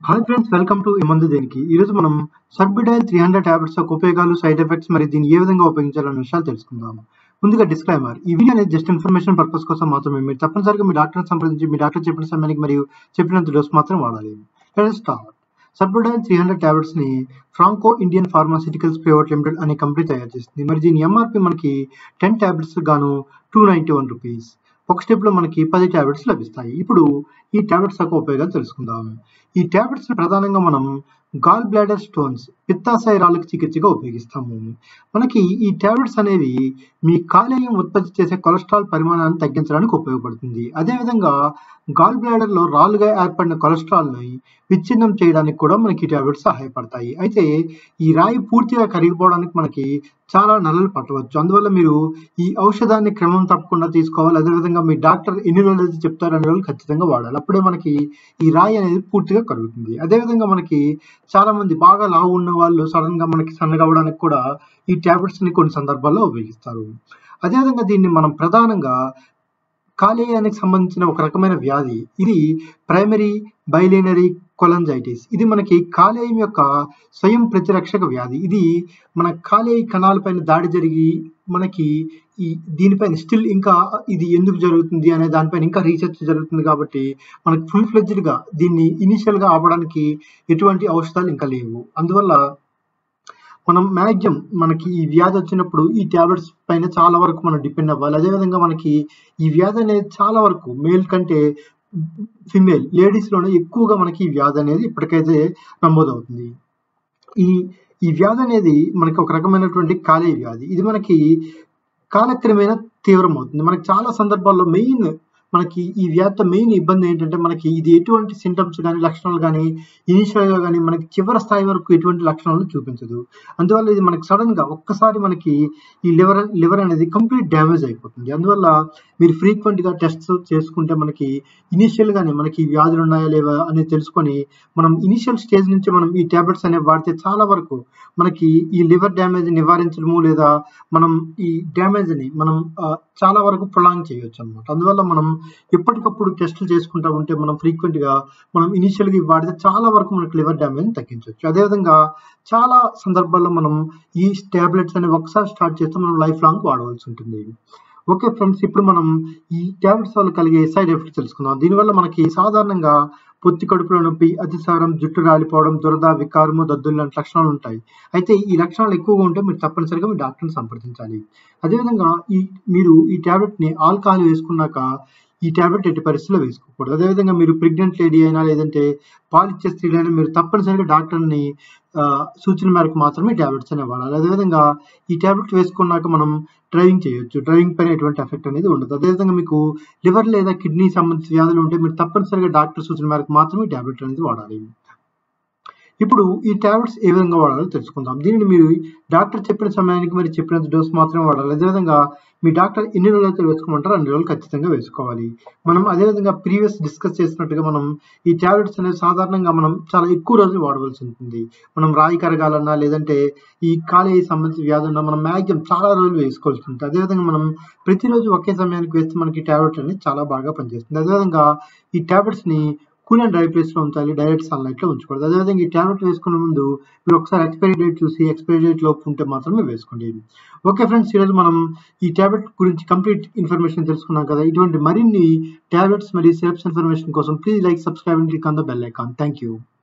hi friends welcome to మందు దేనికి ఈరోజు మనం సర్బిడైల్ త్రీ హండ్రెడ్ ట్యాబ్లెట్స్ యొక్క ఉపయోగాలు సైడ్ ఎఫెక్ట్స్ మరి దీన్ని ఏ విధంగా ఉపయోగించాలనే విషయాలు తెలుసుకుందాం ముందుగా డిస్క్లైమర్ ఈ వీడియో అనేది జస్ట్ ఇన్ఫర్మేషన్ పర్పస్ కోసం మాత్రమే మీరు తప్పనిసరిగా మీ డాక్టర్ సంప్రదించి మీ డాక్టర్ చెప్పిన సమయానికి మరియు చెప్పినంత డోస్ మాత్రం వాడాలి స్టార్ట్ సర్బిడైల్ త్రీ హండ్రెడ్ ట్యాబ్లెట్స్ ని Franco Indian pharmaceuticals private limited అనే కంపెనీ తయారు చేస్తుంది మరి దీని ఎంఆర్పి మనకి టెన్ ట్యాబ్లెట్స్ గాను టూ నైంటీ వన్ రూపీస్ ఒక స్టెప్ లో మనకి పది ట్యాబ్లెట్స్ లభిస్తాయి ఇప్పుడు ఈ ట్యాబ్లెట్స్ యొక్క ఉపయోగాలు తెలుసుకుందాం ఈ ట్యాబ్లెట్స్ ప్రధానంగా మనం గాల్ బ్లాడర్ స్టోన్స్ పిత్తాశయ రాళ్ళకి చికిత్సగా ఉపయోగిస్తాము మనకి ఈ ట్యాబ్లెట్స్ అనేవి మీ కాలేయం ఉత్పత్తి చేసే కొలెస్ట్రాల్ పరిమాణాన్ని తగ్గించడానికి ఉపయోగపడుతుంది అదేవిధంగా గాల్ బ్లాడర్ లో రాళ్ళుగా ఏర్పడిన కొలెస్ట్రాల్ ని విచ్ఛిన్నం చేయడానికి కూడా మనకి ఈ ట్యాబ్లెట్స్ సహాయపడతాయి అయితే ఈ రాయి పూర్తిగా కరిగిపోవడానికి మనకి చాలా నెలలు పట్టవచ్చు అందువల్ల మీరు ఈ ఔషధాన్ని క్రమం తప్పకుండా తీసుకోవాలి అదేవిధంగా మీ డాక్టర్ ఎన్ని రోజులు అయితే చెప్తారో అన్ని రోజులు ఖచ్చితంగా వాడాలి అప్పుడే మనకి ఈ రాయి అనేది పూర్తిగా కరుగుతుంది అదేవిధంగా మనకి చాలా మంది బాగా లావు ఉన్న వాళ్ళు సడన్ గా మనకి సన్నగా అవ్వడానికి కూడా ఈ ట్యాబ్లెట్స్ ని కొన్ని సందర్భాల్లో ఉపయోగిస్తారు అదేవిధంగా దీన్ని మనం ప్రధానంగా కాలేయానికి సంబంధించిన ఒక రకమైన వ్యాధి ఇది ప్రైమరీ బైలినరీ కొలంజైటిస్ ఇది మనకి కాలేయం యొక్క స్వయం ప్రతిరక్షక వ్యాధి ఇది మన కాలేయ కణాలపైన దాడి జరిగి మనకి ఈ దీనిపైన స్టిల్ ఇంకా ఇది ఎందుకు జరుగుతుంది అనే దానిపైన ఇంకా రీసెర్చ్ జరుగుతుంది కాబట్టి మనకి ఫుల్ ఫ్లెడ్జ్డ్ గా దీన్ని ఇనిషియల్ గా ఆపడానికి ఎటువంటి ఔషధాలు ఇంకా లేవు అందువల్ల మనం మ్యాక్సిమం మనకి ఈ వ్యాధి వచ్చినప్పుడు ఈ ట్యాబ్లెట్స్ పైన చాలా వరకు మనం డిపెండ్ అవ్వాలి అదేవిధంగా మనకి ఈ వ్యాధి అనేది చాలా వరకు మేల్ కంటే ఫిమేల్ లేడీస్ లోనే ఎక్కువగా మనకి ఈ వ్యాధి అనేది ఇప్పటికైతే నమోదవుతుంది ఈ ఈ వ్యాధి అనేది మనకి ఒక రకమైనటువంటి కాలేయ వ్యాధి ఇది మనకి కాలక్రమేణా తీవ్రమవుతుంది మనకి చాలా సందర్భాల్లో మెయిన్ మనకి ఈ వ్యాధితో మెయిన్ ఇబ్బంది ఏంటంటే మనకి ఇది ఎటువంటి సింటమ్స్ కానీ లక్షణాలు కానీ ఇనిషియల్ గా కానీ మనకి చివరి స్థాయి వరకు ఎటువంటి లక్షణాలు చూపించదు అందువల్ల ఇది మనకి సడన్ గా ఒక్కసారి మనకి ఈ లివర్ లివర్ అనేది కంప్లీట్ డ్యామేజ్ అయిపోతుంది అందువల్ల మీరు ఫ్రీక్వెంట్ గా టెస్ట్ చేసుకుంటే మనకి ఇనిషియల్ గానే మనకి ఈ వ్యాధులు ఉన్నాయా లేవా అనేది తెలుసుకొని మనం ఇనిషియల్ స్టేజ్ నుంచి మనం ఈ టాబ్లెట్స్ అనేవి వాడితే చాలా వరకు మనకి ఈ లివర్ డ్యామేజ్ నివారించడము లేదా మనం ఈ డ్యామేజ్ ని మనం చాలా వరకు ప్రొలాంగ్ చేయొచ్చు అనమాట అందువల్ల మనం ఎప్పటికప్పుడు టెస్టులు చేసుకుంటా ఉంటే మనం ఫ్రీక్వెంట్ గా మనం ఇనిషియల్ గా వాడితే చాలా వరకు మనకి లివర్ డ్యామేజ్ తగ్గించవచ్చు అదేవిధంగా చాలా సందర్భాల్లో మనం ఈ టాబ్లెట్స్ అనేవి ఒకసారి స్టార్ట్ చేస్తే మనం లైఫ్ లాంగ్ వాడవలసి ఉంటుంది ఓకే ఫ్రెండ్స్ ఇప్పుడు మనం ఈ టాబ్లెట్స్ వల్ల కలిగే సైడ్ ఎఫెక్ట్స్ తెలుసుకుందాం దీనివల్ల మనకి సాధారణంగా పొత్తి కడుపులో నొప్పి అతిసారం జుట్టు రాలిపోవడం దురద వికారము దద్దులు లాంటి లక్షణాలు ఉంటాయి అయితే ఈ లక్షణాలు ఎక్కువగా ఉంటే మీరు తప్పనిసరిగా మీ డాక్టర్ని సంప్రదించాలి అదేవిధంగా ఈ మీరు ఈ టాబ్లెట్ ని ఆల్కహాల్ వేసుకున్నాక ఈ టాబ్లెట్ ఎట్టి పరిస్థితుల్లో వేసుకోకూడదు అదేవిధంగా మీరు ప్రెగ్నెంట్ లేడీ అయినా లేదంటే పాలిచ్చే స్త్రీలైనా మీరు తప్పనిసరిగా డాక్టర్ని సూచన మేరకు మాత్రమే టాబ్లెట్స్ అనేవి వాడాలి అదేవిధంగా ఈ టాబ్లెట్ వేసుకున్నాక మనం డ్రైవింగ్ చేయొచ్చు డ్రైవింగ్ పైన ఎటువంటి ఎఫెక్ట్ అనేది ఉండదు అదేవిధంగా మీకు లివర్ లేదా కిడ్నీ సంబంధించిన వ్యాధులు ఉంటే మీరు తప్పనిసరిగా డాక్టర్ సూచన మేరకు మాత్రమే టాబ్లెట్ అనేది వాడాలి ఇప్పుడు ఈ టాబ్లెట్స్ ఏ విధంగా వాడాలో తెలుసుకుందాం దీనిని మీరు డాక్టర్ చెప్పిన సమయానికి మరి చెప్పినంత డోస్ మాత్రమే వాడాలి అదేవిధంగా మీ డాక్టర్ ఎన్ని రోజులు అయితే వేసుకోమంటారో అన్ని రోజులు ఖచ్చితంగా వేసుకోవాలి మనం అదేవిధంగా ప్రీవియస్ డిస్కస్ చేసినట్టుగా మనం ఈ టాబ్లెట్స్ అనేది సాధారణంగా మనం చాలా ఎక్కువ రోజులు వాడవలసి ఉంటుంది మనం రాయి కరగాలన్నా లేదంటే ఈ కాలేయ సంబంధించిన వ్యాధి ఉన్నా మనం మ్యాక్సిమం చాలా రోజులు వేసుకోవాల్సి ఉంటుంది అదేవిధంగా మనం ప్రతిరోజు ఒకే సమయానికి వేస్తే మనకి టాబ్లెట్ అనేది చాలా బాగా పనిచేస్తుంది అదేవిధంగా ఈ టాబ్లెట్స్ ని కూల్ అండ్ డ్రై ప్లేస్ లో ఉంచాలి డైరెక్ట్ సన్లైట్ లో ఉంచకూడదు అదేవిధంగా ఈ టాబ్లెట్ వేసుకునే ముందు మీరు ఒకసారి ఎక్స్పైరీ డేట్ చూసి ఎక్స్పైరీ డేట్ లోపు ఉంటే మాత్రమే వేసుకోండి ఓకే ఫ్రెండ్స్ ఈరోజు మనం ఈ టాబ్లెట్ గురించి కంప్లీట్ ఇన్ఫర్మేషన్ తెలుసుకున్నాం కదా ఇటువంటి మరిన్ని టాబ్లెట్స్ మరియు సిరప్స్ ఇన్ఫర్మేషన్ కోసం please like subscribe and click on the bell icon thank you